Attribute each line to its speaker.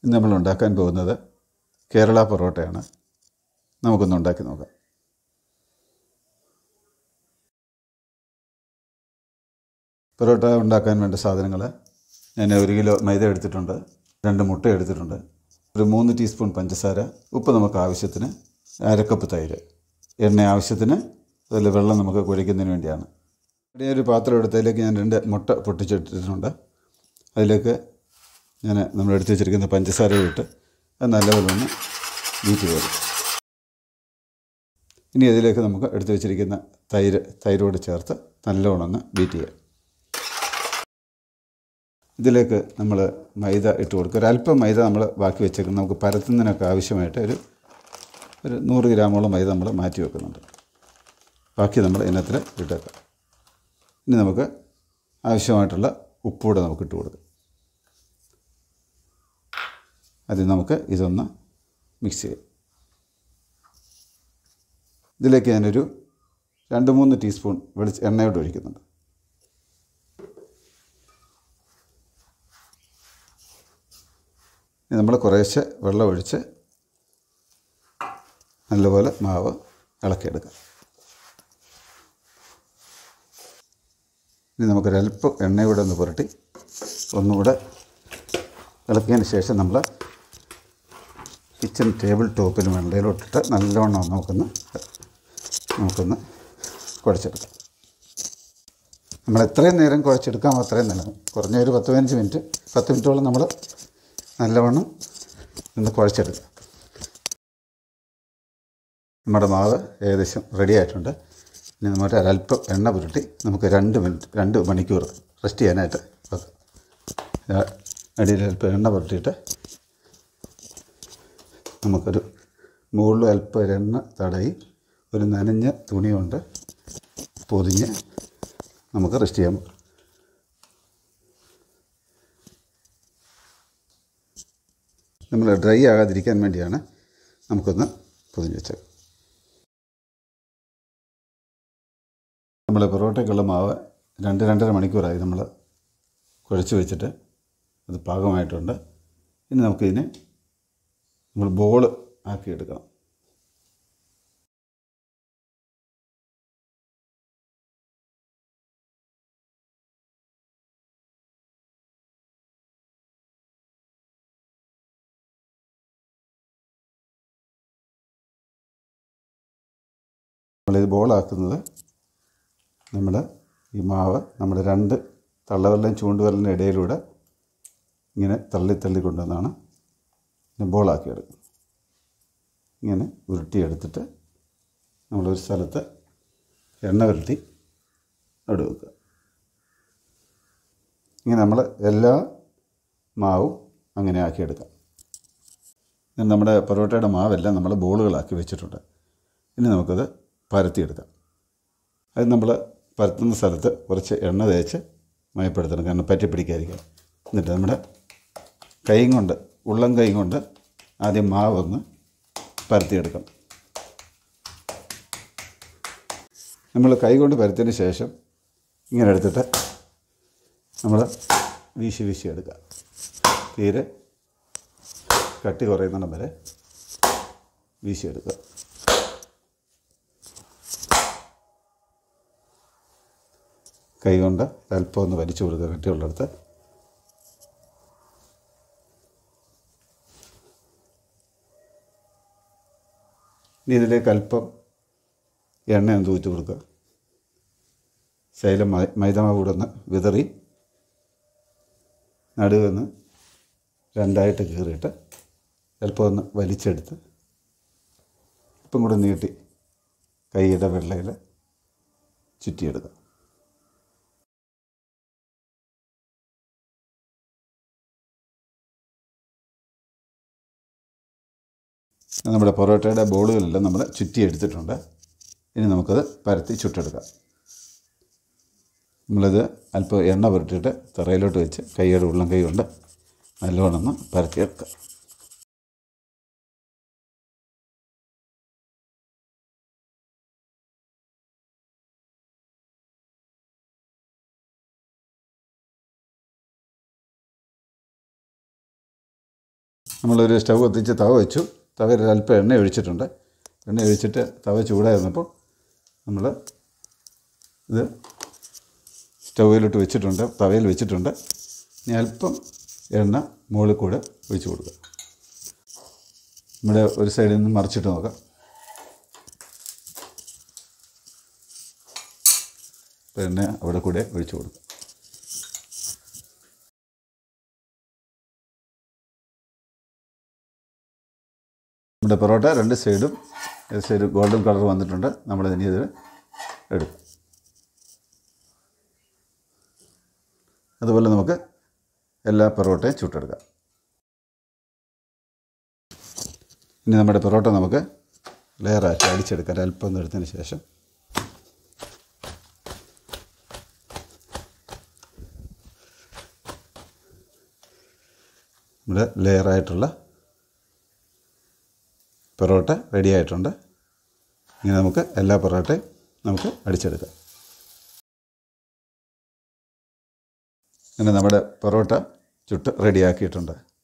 Speaker 1: ഇന്ന് നമ്മൾ ഉണ്ടാക്കാൻ പോകുന്നത് കേരള പൊറോട്ടയാണ് നമുക്കൊന്ന് ഉണ്ടാക്കി നോക്കാം പൊറോട്ട ഉണ്ടാക്കാൻ വേണ്ട സാധനങ്ങൾ ഞാൻ ഒരു കിലോ മൈദ എടുത്തിട്ടുണ്ട് രണ്ട് മുട്ട എടുത്തിട്ടുണ്ട് ഒരു മൂന്ന് ടീസ്പൂൺ പഞ്ചസാര ഉപ്പ് നമുക്ക് ആവശ്യത്തിന് അരക്കപ്പ് തൈര് എണ്ണ ആവശ്യത്തിന് അതിൽ വെള്ളം നമുക്ക് കുഴയ്ക്കുന്നതിന് വേണ്ടിയാണ് ഇവിടെ ഒരു പാത്രം എടുത്തതിലേക്ക് ഞാൻ രണ്ട് മുട്ട പൊട്ടിച്ചെടുത്തിട്ടുണ്ട് അതിലേക്ക് ഞാൻ നമ്മൾ എടുത്ത് വെച്ചിരിക്കുന്ന പഞ്ചസാര ഇട്ട് അത് നല്ലപോലെ ഒന്ന് ബീറ്റ് ചെയ്തു ഇനി അതിലേക്ക് നമുക്ക് എടുത്ത് വെച്ചിരിക്കുന്ന തൈര് തൈരോട് ചേർത്ത് നല്ലവണ്ണം ഒന്ന് ബീറ്റ് ചെയ്യാം ഇതിലേക്ക് നമ്മൾ മൈദ ഇട്ട് കൊടുക്കുക ഒരല്പം മൈദ നമ്മൾ ബാക്കി വെച്ചേക്കും നമുക്ക് പരത്തുന്നതിനൊക്കെ ആവശ്യമായിട്ട് ഒരു ഒരു നൂറ് ഗ്രാമോളം മൈദ നമ്മൾ മാറ്റി വെക്കുന്നുണ്ട് ബാക്കി നമ്മൾ ഇനത്തിൽ ഇട്ടേക്കാം ഇനി നമുക്ക് ആവശ്യമായിട്ടുള്ള ഉപ്പൂടെ നമുക്ക് ഇട്ട് കൊടുക്കാം ആദ്യം നമുക്ക് ഇതൊന്ന് മിക്സ് ചെയ്യാം ഇതിലേക്ക് ഞാനൊരു രണ്ട് മൂന്ന് ടീസ്പൂൺ വെളിച്ച എണ്ണയോട് ഒഴിക്കുന്നുണ്ട് ഇനി നമ്മൾ കുറേശ്ശെ വെള്ളം ഒഴിച്ച് നല്ലപോലെ മാവ് ഇളക്കിയെടുക്കാം ഇനി നമുക്കൊരല്പം എണ്ണയൂടെ ഒന്ന് പുരട്ടി ഒന്നുകൂടെ ഇളക്കിയതിന് ശേഷം നമ്മൾ കിച്ചൺ ടേബിൾ ടോപ്പിന് വെള്ളയിലോട്ടിട്ട് നല്ലവണ്ണം നമുക്കൊന്ന് നമുക്കൊന്ന് കുഴച്ചെടുക്കാം നമ്മൾ എത്രയും നേരം കുഴച്ചെടുക്കാമോ അത്രയും നല്ലത് കുറഞ്ഞ ഒരു പത്ത് പതിനഞ്ച് മിനിറ്റ് പത്ത് മിനിറ്റോളം നമ്മൾ നല്ലവണ്ണം ഒന്ന് കുഴച്ചെടുക്കുക നമ്മുടെ മാവ് ഏകദേശം റെഡി ആയിട്ടുണ്ട് ഇനി നമ്മുടെ ഒരല്പം എണ്ണ പുരട്ടി നമുക്ക് രണ്ട് മിനിറ്റ് രണ്ട് മണിക്കൂർ റെസ്റ്റ് ചെയ്യാനായിട്ട് വെക്കാം അടിയിൽ അല്പം എണ്ണ പുരട്ടിയിട്ട് നമുക്കൊരു മുകളിൽ അല്പം എണ്ണ തടയി ഒരു നനഞ്ഞ തുണി കൊണ്ട് പൊതിഞ്ഞ് നമുക്ക് റെസ്റ്റ് ചെയ്യാം നമ്മൾ ഡ്രൈ ആകാതിരിക്കാൻ വേണ്ടിയാണ് നമുക്കൊന്ന് പൊതിഞ്ഞ് വെച്ചത് നമ്മൾ പൊറോട്ടയ്ക്കുള്ള മാവ് രണ്ട് രണ്ടര മണിക്കൂറായി നമ്മൾ കുഴച്ച് വെച്ചിട്ട് അത് പാകമായിട്ടുണ്ട് ഇനി നമുക്കിതിനെ നമ്മൾ ബോൾ ആക്കിയെടുക്കണം നമ്മളിത് ബോളാക്കുന്നത് നമ്മൾ ഈ മാവ് നമ്മുടെ രണ്ട് തള്ളവരലും ചൂണ്ടുവരലിൻ്റെ ഇടയിലൂടെ ഇങ്ങനെ തള്ളി തള്ളി കൊണ്ടുവന്നാണ് പിന്നെ ബോളാക്കി എടുക്കുന്നത് ഇങ്ങനെ ഉരുട്ടിയെടുത്തിട്ട് നമ്മളൊരു സ്ഥലത്ത് എണ്ണ പുരട്ടി അവിടെ വെക്കുക ഇങ്ങനെ നമ്മൾ എല്ലാ മാവും അങ്ങനെ ആക്കിയെടുക്കാം ഇനി നമ്മുടെ പൊറോട്ടയുടെ മാവെല്ലാം നമ്മൾ ബോളുകളാക്കി വെച്ചിട്ടുണ്ട് ഇനി നമുക്കത് പരത്തിയെടുക്കാം അത് നമ്മൾ പരത്തുന്ന സ്ഥലത്ത് കുറച്ച് എണ്ണ തേച്ച് മയപ്പെടുത്തണം കാരണം പറ്റി പിടിക്കാതിരിക്കാൻ എന്നിട്ട് നമ്മുടെ കൈ കൊണ്ട് ഉള്ളം കൈ കൊണ്ട് ആദ്യം മാവൊന്ന് പരത്തിയെടുക്കണം നമ്മൾ കൈ കൊണ്ട് പരത്തിയതിന് ശേഷം ഇങ്ങനെ എടുത്തിട്ട് നമ്മൾ വീശി വീശി എടുക്കുക തീരെ കട്ടി കുറയുന്നിടം വരെ വീശിയെടുക്കുക കൈ കൊണ്ട് അല്പം ഒന്ന് വലിച്ചു കൊടുക്കുക കട്ടിയുള്ളിടത്ത് ഇനി ഇതിലേക്ക് അല്പം എണ്ണ ഒന്ന് തൂച്ച് കൊടുക്കുക ശൈലം മൈദമാവ് കൂടെ ഒന്ന് വിതറി നടുവെന്ന് രണ്ടായിട്ട് കീറിയിട്ട് അല്പം ഒന്ന് വലിച്ചെടുത്ത് ഇപ്പം കൂടെ നീട്ടി കൈയുടെ വെള്ളയിൽ ചുറ്റിയെടുക്കുക നമ്മുടെ പൊറോട്ടയുടെ ബോളുകളെല്ലാം നമ്മൾ ചുറ്റി എടുത്തിട്ടുണ്ട് ഇനി നമുക്കത് പരത്തി ചുട്ടെടുക്കാം നമ്മളിത് അല്പം എണ്ണ പുരട്ടിയിട്ട് തറയിലോട്ട് വെച്ച് കൈയുടെ ഉള്ളം കൈ കൊണ്ട് നല്ലോണം ഒന്ന് പരത്തിയെടുക്കാം നമ്മളൊരു സ്റ്റവ് കത്തിച്ച് തവ വെച്ചു തവയിൽ അല്പം എണ്ണ ഒഴിച്ചിട്ടുണ്ട് എണ്ണ ഒഴിച്ചിട്ട് തവ ചൂടായിരുന്നപ്പോൾ നമ്മൾ ഇത് സ്റ്റൗവിലോട്ട് വെച്ചിട്ടുണ്ട് തവയിൽ വെച്ചിട്ടുണ്ട് ഇനി അല്പം എണ്ണ മുകളിൽ കൂടെ ഒഴിച്ച് കൊടുക്കുക നമ്മുടെ ഒരു സൈഡിൽ നിന്ന് മറിച്ചിട്ട് നോക്കാം അപ്പോൾ എണ്ണ അവിടെ കൂടെ ഒഴിച്ച് കൊടുക്കുക നമ്മുടെ പൊറോട്ട രണ്ട് സൈഡും സൈഡ് ഗോൾഡൻ കളർ വന്നിട്ടുണ്ട് നമ്മളിതിനി ഇത് എടുക്കും അതുപോലെ നമുക്ക് എല്ലാ പൊറോട്ടയും ചുട്ടെടുക്കാം ഇനി നമ്മുടെ പൊറോട്ട നമുക്ക് ലെയറാക്കി അടിച്ചെടുക്കാം അല്പം ഒന്ന് എടുത്തതിന് ശേഷം നമ്മുടെ ലെയറായിട്ടുള്ള പൊറോട്ട റെഡി ആയിട്ടുണ്ട് ഇനി നമുക്ക് എല്ലാ പൊറോട്ടയും നമുക്ക് അടിച്ചെടുക്കാം അങ്ങനെ നമ്മുടെ പൊറോട്ട ചുട്ട് റെഡിയാക്കിയിട്ടുണ്ട്